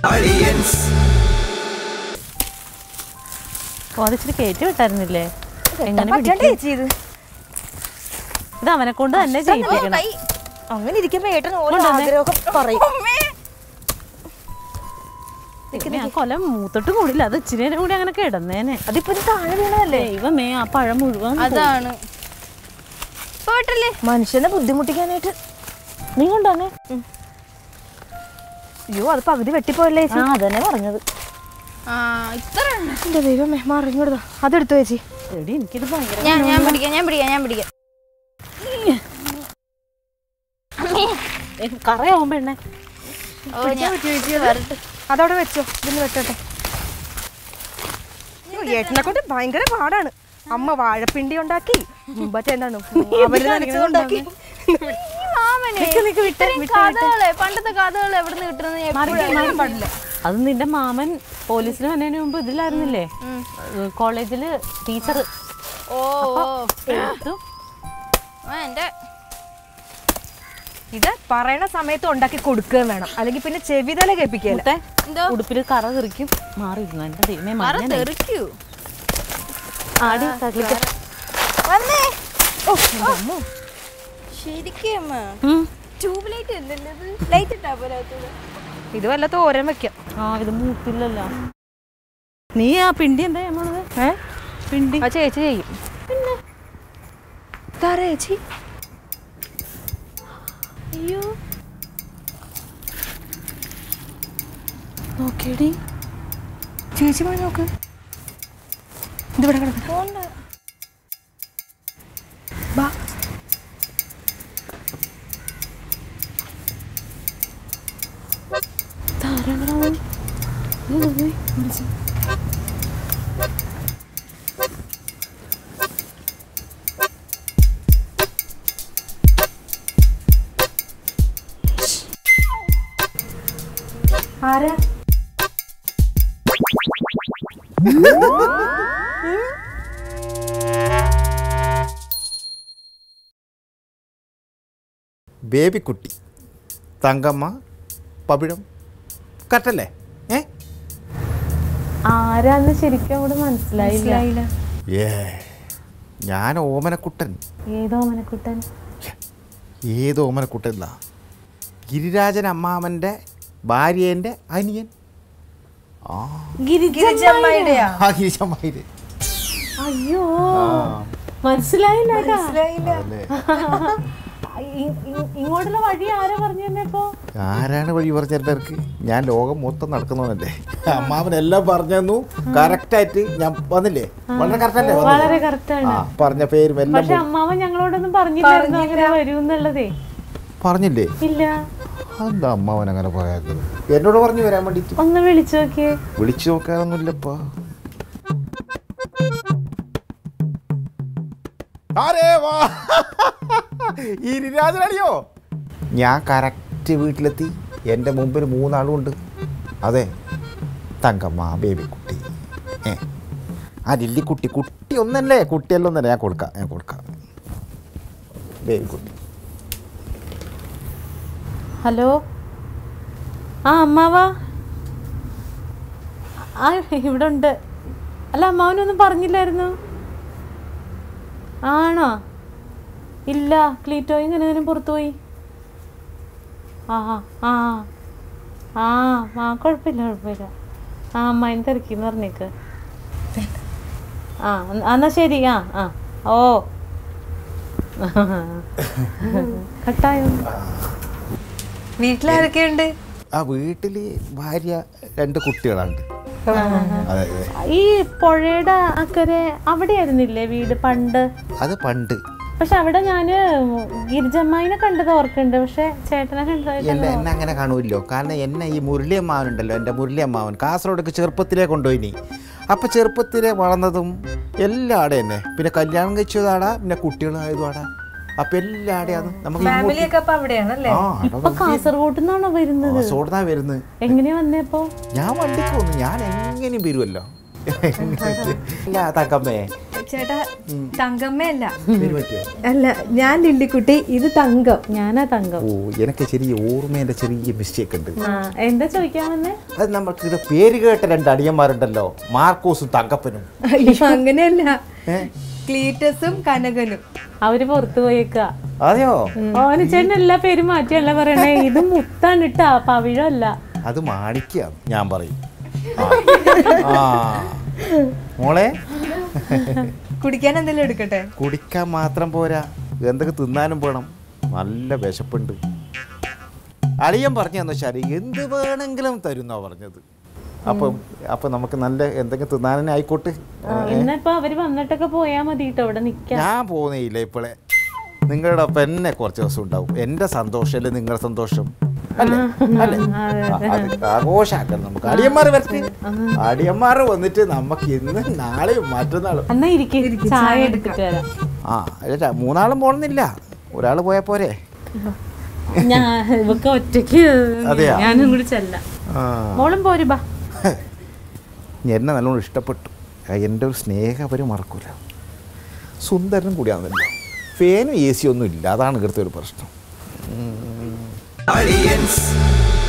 അളിയൻസ് ഓ അതിച്ചിരി കയറ്റി വിട്ടായിരുന്നില്ലേ എങ്ങനെ പറ്റണ്ടേ പിടിക്കും ചേച്ചി ഇത് ഇത് അവനെ കൊണ്ട് തന്നെ ചെയ്യിപ്പിക്കണം അങ്ങനെ ഇരിക്കുമ്പോ ഏട്ടൻ ഓരോ കൊണ്ടുവന്നേ. ആഗ്രഹമൊക്കെ പറയും പിന്നെ ആ കൊല മൂത്തിട്ട് കൂടില്ല അത് ഇച്ചിരി നേരം കൂടി അങ്ങനെ കിടന്നേനെ അതിപ്പോ ഇത് താഴെ വീണതല്ലേ ദൈവമേ ആ പഴം മുഴുവൻ പോയി. അതാണ് പോയിട്ടല്ലേ മനുഷ്യനെ ബുദ്ധിമുട്ടിക്കാനായിട്ട് നീ കൊണ്ടുവന്നേ അയ്യോ അത് പകുതി വെട്ടിപ്പോയല്ലേ ആ ചേച്ചി അതന്നെ പറഞ്ഞത് ആ ഇത്ര ഉണ്ട്. എന്റെ ദൈവമേ മറിഞ്ഞോടുതാ അതെടുത്തു ചേച്ചി എടി എനിക്കിത് ഭയങ്കര ഞാൻ ഞാൻ പിടിക്കാം ഞാൻ പിടിക്കാം ഞാൻ പിടിക്കാം ഏ, കറയാവും പെണ്ണെ ഓ ഞാൻ വരട്ടെ അതവിടെ വെച്ചോ ഇതിന് വെച്ചോട്ടെ അയ്യോ, ഏട്ടനെ കൊണ്ട് ഭയങ്കര പാടാണ് അമ്മ വാഴപ്പിണ്ടി ഉണ്ടാക്കി മറ്റേ എന്താണ് അവര് നനച്ചതുണ്ടാക്കി ഈ മാമനെ നിക്ക് നിക്ക് വിട്ടെ, ഇത്രയും വിട്ടെ, വിട്ടെ. കഥകളെ പണ്ടത്തെ കഥകൾ എവിടെ നിന്ന് കിട്ടുന്നത് ഞാൻ മാറി, എപ്പോഴും മാറി. അറിയാൻ പാടില്ല അത് നിന്റെ മാമൻ പോലീസിൽ വന്നതിന് മുമ്പ് ഇതിലായിരുന്നില്ലേ കോളേജില് ടീച്ചർ ഓ ഓ എടുത്തു ആ, എന്റെ ഇത് പറയണ സമയത്ത് ഉണ്ടാക്കി കൊടുക്കുകയും വേണം അല്ലെങ്കിൽ പിന്നെ ചെവിതല കേൾപ്പിക്കല മുത്തേ, എന്തോ ഉടുപ്പിൽ കറ തെറിക്കും മാറിയിരുന്നു എന്റെ ദൈവമേ പറ മഞ്ഞ തെറിക്കൂ ആടി തകിളിക്ക വന്നേ ഓ ശരിക്കും ട്യൂബ് ലൈറ്റ് അല്ലല്ലോ ഇത് ലൈറ്റ് ഇട്ടാ പോരാത്തത് ഇത് വല്ല തോരൻ വെക്കാം ആ ഇത് മൂത്തില്ലല്ലോ നീ ആ പിണ്ടി എന്താ നമ്മളത് ഏ പിണ്ടി ആ ചേച്ചി ചെയ്യും പിന്നെ ഇതാരാ ചേച്ചി അയ്യോ നോക്കിയടി ചേച്ചി പോയി നോക്ക് ഇതിവിടെ കിടക്കട്ടെ ബാ താരങ്ങളാവും ആരാ ബേബിക്കുട്ടി തങ്കമ്മ പവിഴം കറക്റ്റല്ലേ ഏ ആരാന്ന് ശരിക്കും അവിടെ മനസ്സിലായില്ല ഏ ഞാൻ ഓമനക്കുട്ടൻ ഏതോ മനക്കുട്ടൻ ഏത് ഓമനക്കുട്ടല്ല ഗിരിരാജൻ അമ്മാവൻ്റെ ഭാര്യേൻ്റെ അനിയൻ ആ ഗിരിജമ്മയുടെയാ ആ ഗിരിജമ്മായിര് അയ്യോ മനസ്സിലായില്ല കേട്ടാ. അല്ലേ ഇ- ഇ- ഇങ്ങോട്ടുള്ള വഴി ആരാ പറഞ്ഞു തന്നെ ഇപ്പൊ ആരാണ് വഴി പറഞ്ഞിട്ട് ഞാൻ ലോകം മൊത്തം നടക്കുന്നവനല്ലേ അമ്മാവൻ എല്ലാം പറഞ്ഞു തന്നു കറക്റ്റായിട്ട് ഞാൻ വന്നില്ലേ വളരെ കറക്റ്റ് അല്ലേ വന്നത്? വളരെ കറക്റ്റ് ആ ആണ് പറഞ്ഞ പേരും എല്ലാം പക്ഷെ അമ്മാവൻ ഞങ്ങളോടൊന്നും പറഞ്ഞില്ലായിരുന്നു അങ്ങനെ വരൂന്നുള്ളതേ പറഞ്ഞില്ലേ ഇല്ല എന്താ അമ്മാവൻ അങ്ങനെ പറയാത്തത് എന്നോട് പറഞ്ഞു വരാൻ വേണ്ടിട്ട് ഒന്ന് വിളിച്ചു നോക്കിയേ വിളിച്ചു നോക്കാനൊന്നുമില്ലപ്പാ ആരേ വാ ഇരിരാജനടിയോ ഞാൻ കറക്റ്റ് വീട്ടിലെത്തി എൻ്റെ മുമ്പിൽ മൂന്നാളും ഉണ്ട് അതെ തങ്കമ്മ ബേബിക്കുട്ടി ഏ ആ ലില്ലിക്കുട്ടി കുട്ടി ഒന്നല്ലേ കുട്ടിയല്ല ഒന്നല്ല ഞാൻ കൊടുക്കാം ഞാൻ കൊടുക്കാം ബേബിക്കുട്ടി ഹലോ ആ അമ്മാവാ ആ ഇവിടെ ഉണ്ട് അല്ല അമ്മാവനൊന്നും പറഞ്ഞില്ലായിരുന്നു ആണോ ഇല്ല ക്ലീറ്റോ ഇങ്ങനെ ഇതിനും പുറത്തു പോയി ആ ആ ആ ആ കുഴപ്പമില്ല കുഴപ്പമില്ല ആ അമ്മായിന് തിരക്കിന്ന് പറഞ്ഞേക്ക് ആ എന്നാ ശരി ആ ആ ഓ കട്ടായോ വീട്ടിലാരൊക്കെയുണ്ട് ആ വീട്ടിൽ ഭാര്യ രണ്ട് കുട്ടികളുണ്ട് അതെ അതെ ഈ പുഴയുടെ അക്കരെ അവിടെ ആയിരുന്നില്ലേ വീട് പണ്ട് അത് പണ്ട് പക്ഷെ അവിടെ ഞാന് ഗിരിജമ്മായിനെ കണ്ടത് ഓർക്കുന്നുണ്ട് പക്ഷെ ചേട്ടനെ കണ്ടതായിട്ട് എന്നെ എന്നെ അങ്ങനെ കാണുമല്ലോ കാരണം എന്നെ ഈ മുരളി അമ്മാവൻ ഉണ്ടല്ലോ എൻ്റെ മുരളി അമ്മാവൻ കാസർഗോഡൊക്കെ ചെറുപ്പത്തിലേ കൊണ്ടുപോയിനി അപ്പം ചെറുപ്പത്തിലെ വളർന്നതും എല്ലാടെ തന്നെ പിന്നെ കല്യാണം കഴിച്ചതാടാ പിന്നെ കുട്ടികളായതും ആടാ അപ്പം എല്ലാടെയാണ് നമുക്ക് ഇങ്ങോട്ട് ഫാമിലിയൊക്കെ അപ്പൊ അവിടെയാണല്ലേ ആ ഇപ്പൊ കാസർഗോഡ് നിന്നാണോ വരുന്നത് കാസർഗോഡാ വരുന്നത് എങ്ങനെയാ വന്നേപ്പോ ഞാൻ വണ്ടിക്ക് വന്നു ഞാൻ എങ്ങനെയും വരുമല്ലോ ഇല്ല തക്കമ്മേ ചേട്ടാ തങ്കമ്മയല്ല പേര് പറ്റിയോ അല്ല ഞാൻ ലില്ലിക്കുട്ടി ഇത് തങ്കം ഞാനാ തങ്കം ഓ എനിക്ക് ചെറിയ ഓർമ്മേൻ്റെ ചെറിയ മിസ്റ്റേക്ക് ഉണ്ട് ആ എന്താ ചോദിക്കാൻ വന്നേ അത് നമുക്ക് ഇത് പേര് കേട്ട രണ്ട് അടിയന്മാരുണ്ടല്ലോ മാർക്കോസും തങ്കപ്പനും അയ്യോ അങ്ങനെയല്ല ഏ? ക്ലീറ്റസും കനകനും അവര് പുറത്തു പോയേക്കാ അതെയോ ഓന് ചേട്ടൻ എല്ലാ പേരും മാറ്റിയല്ല പറയണേ ഇത് മുത്താണ് ഇട്ടാ പവിഴല്ല അത് മാണിക്കാണ് ഞാൻ പറയും ആ. ആ മോളെ കുടിക്കാൻ എന്തെങ്കിലും എടുക്കട്ടെ കുടിക്കാൻ മാത്രം പോരാ എന്തൊക്കെ തിന്നാനും വേണം നല്ല വിശപ്പുണ്ട് അളിയൻ പറഞ്ഞു തന്നു ശരി എന്ത് വേണമെങ്കിലും തരുന്നാ പറഞ്ഞത് അപ്പം അപ്പം നമുക്ക് നല്ല എന്തെങ്കിലും തിന്നാനെ ആയിക്കോട്ടെ ഇന്നിപ്പോ അവര് വന്നിട്ടൊക്കെ പോയാ മതി കേട്ടോ ഇവിടെ നിക്കാം ഞാൻ പോകുന്നില്ല ഇപ്പോളെ നിങ്ങളുടെ ഒപ്പം എന്നെ കുറച്ച് ദിവസം ഉണ്ടാവും എൻ്റെ സന്തോഷമല്ലേ നിങ്ങളുടെ സന്തോഷം അല്ലേ അല്ലേ ആ, അത് ആഘോഷാക്കണം നമുക്ക് അടിയന്മാർ വരട്ടെ അടിയന്മാർ വന്നിട്ട് നമുക്ക് ഇന്ന് നാളെയും മറ്റന്നാളും എന്നാ ഇരിക്കും ചായ എടുത്തിട്ട് വരാം ആ അല്ല മൂന്നാളും പോണമെന്നില്ല ഒരാൾ പോയാൽ പോരെ ഞാൻ ഇവക്ക് ഒറ്റയ്ക്ക് അതെയോ? ഞാനും കൂടി ചെല്ലാം ആ മോളും പോര് ബാ എന്നെ നല്ലോണം ഇഷ്ടപ്പെട്ടു ആ, എൻ്റെ ഒരു സ്നേഹം അവർ മറക്കൂല സുന്ദരനും കൂടിയാണല്ലോ ഫാനും എ സി ഒന്നും ഇല്ല അതാണ് ഇവിടുത്തെ ഒരു പ്രശ്നം Audience